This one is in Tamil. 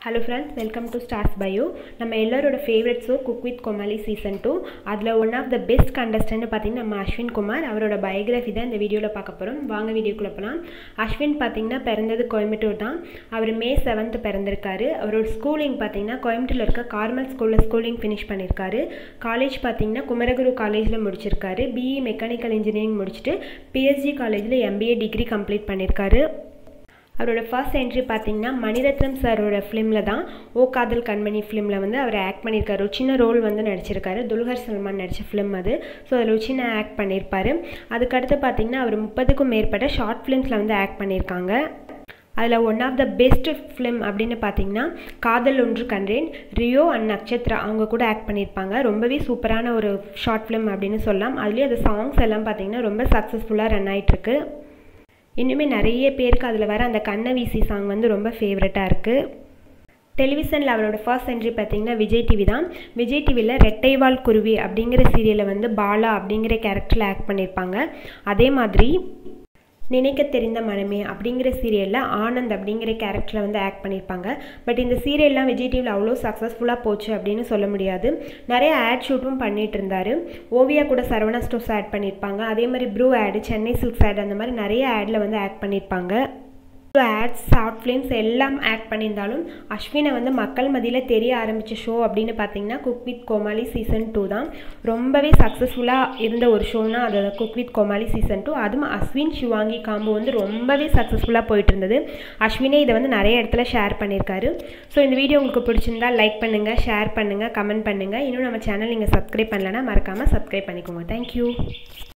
hello friends welcome to stars bio நம்ம எல்லாரோட favourite show cook with Comali season two அதில் one of the best contestant பார்த்தீங்கன்னா நம்ம அஸ்வின் குமார் அவரோட பயோகிராஃபி தான் இந்த வீடியோவில் பார்க்க போகிறோம் வாங்க வீடியோக்குள்ளே போகலாம் அஸ்வின் பார்த்தீங்கன்னா பிறந்தது கோயம்புத்தூர் தான் அவர் மே செவன்த் பிறந்திருக்காரு அவரோட ஸ்கூலிங் பார்த்தீங்கன்னா கோயம்புத்தூரில் இருக்க கார்மல் ஸ்கூலில் ஸ்கூலிங் ஃபினிஷ் பண்ணியிருக்காரு காலேஜ் பார்த்தீங்கன்னா குமரகுரு காலேஜில் முடிச்சிருக்காரு பிஇ மெக்கானிக்கல் இன்ஜினியரிங் முடிச்சுட்டு பிஎஸ்ஜி காலேஜில் எம்பிஏ டிகிரி கம்ப்ளீட் பண்ணியிருக்காரு அவரோட ஃபர்ஸ்ட் என்ட்ரி பார்த்தீங்கன்னா மணிரத்னம் சாரோட ஃபிலிமில் தான் ஓ காதல் கண்மணி ஃபிலிமில் வந்து அவர் ஆக்ட் பண்ணியிருக்காரு ஒரு சின்ன ரோல் வந்து நடிச்சிருக்காரு துல்கர் சல்மான் நடித்த ஃபிலிம் அது ஸோ அதில் ஒரு சின்ன ஆக்ட் பண்ணியிருப்பார் அதுக்கடுத்து பார்த்தீங்கன்னா அவர் முப்பதுக்கும் மேற்பட்ட ஷார்ட் ஃபிலிம்ஸில் வந்து ஆக்ட் பண்ணியிருக்காங்க அதில் one of the best film அப்படின்னு பார்த்தீங்கன்னா காதல் ஒன்று கண்டேன் ரியோ அண்ட் நட்சத்ரா அவங்க கூட ஆக்ட் பண்ணியிருப்பாங்க ரொம்பவே சூப்பரான ஒரு ஷார்ட் ஃபிலிம் அப்படின்னு சொல்லலாம் அதுலேயும் அந்த சாங்ஸ் எல்லாம் பார்த்தீங்கன்னா ரொம்ப சக்ஸஸ்ஃபுல்லாக ரன் ஆகிட்டுருக்கு இன்னுமே நிறைய பேருக்கு அதில் வர அந்த கண்ணை வீசி சாங் வந்து ரொம்ப ஃபேவரட்டாக இருக்குது டெலிவிஷனில் அவரோட ஃபர்ஸ்ட் என்ட்ரி பார்த்தீங்கன்னா விஜய் டிவி தான் விஜய் டிவியில் ரெட்டைவால் குருவி அப்படிங்கிற சீரியலில் வந்து பாலா அப்படிங்கிற கேரக்டரில் ஆக்ட் பண்ணியிருப்பாங்க அதே மாதிரி நினைக்க தெரிந்த மனமே அப்படிங்கிற சீரியலில் ஆனந்த் அப்படிங்கிற கேரக்டரில் வந்து ஆக்ட் பண்ணியிருப்பாங்க பட் இந்த சீரியல்லாம் விஜய் டிவியில் அவ்வளோ சக்ஸஸ்ஃபுல்லாக போச்சு அப்படின்னு சொல்ல முடியாது நிறைய ஆட் ஷூட்டும் பண்ணிட்டு இருந்தார் ஓவியா கூட சரவணா ஸ்டோர்ஸ் ஆட் பண்ணியிருப்பாங்க அதே மாதிரி ப்ரூ ஆடு சென்னை சில்க்ஸ் ஆட் அந்த மாதிரி நிறைய ஆடில் வந்து ஆக்ட் பண்ணியிருப்பாங்க ஆட்ஸ் ஷார்ட் ஃபிலிம்ஸ் எல்லாம் ஆக்ட் பண்ணியிருந்தாலும் அஸ்வினை வந்து மக்கள் மத்தியில் தெரிய ஆரம்பித்த ஷோ அப்படின்னு பார்த்தீங்கன்னா cook with Comali season two தான் ரொம்பவே சக்ஸஸ்ஃபுல்லாக இருந்த ஒரு ஷோனா அது cook with Comali season two அதுவும் அஸ்வின் சிவாங்கி காம்போ வந்து ரொம்பவே சக்ஸஸ்ஃபுல்லாக போயிட்டு இருந்தது அஸ்வினே இதை வந்து நிறைய இடத்துல ஷேர் பண்ணியிருக்காரு ஸோ இந்த வீடியோ உங்களுக்கு பிடிச்சிருந்தா லைக் பண்ணுங்கள் ஷேர் பண்ணுங்கள் கமெண்ட் பண்ணுங்கள் இன்னும் நம்ம சேனல் நீங்கள் சப்ஸ்கிரைப் பண்ணலன்னா மறக்காமல் சப்ஸ்கிரைப் பண்ணிக்கோங்க தேங்க்யூ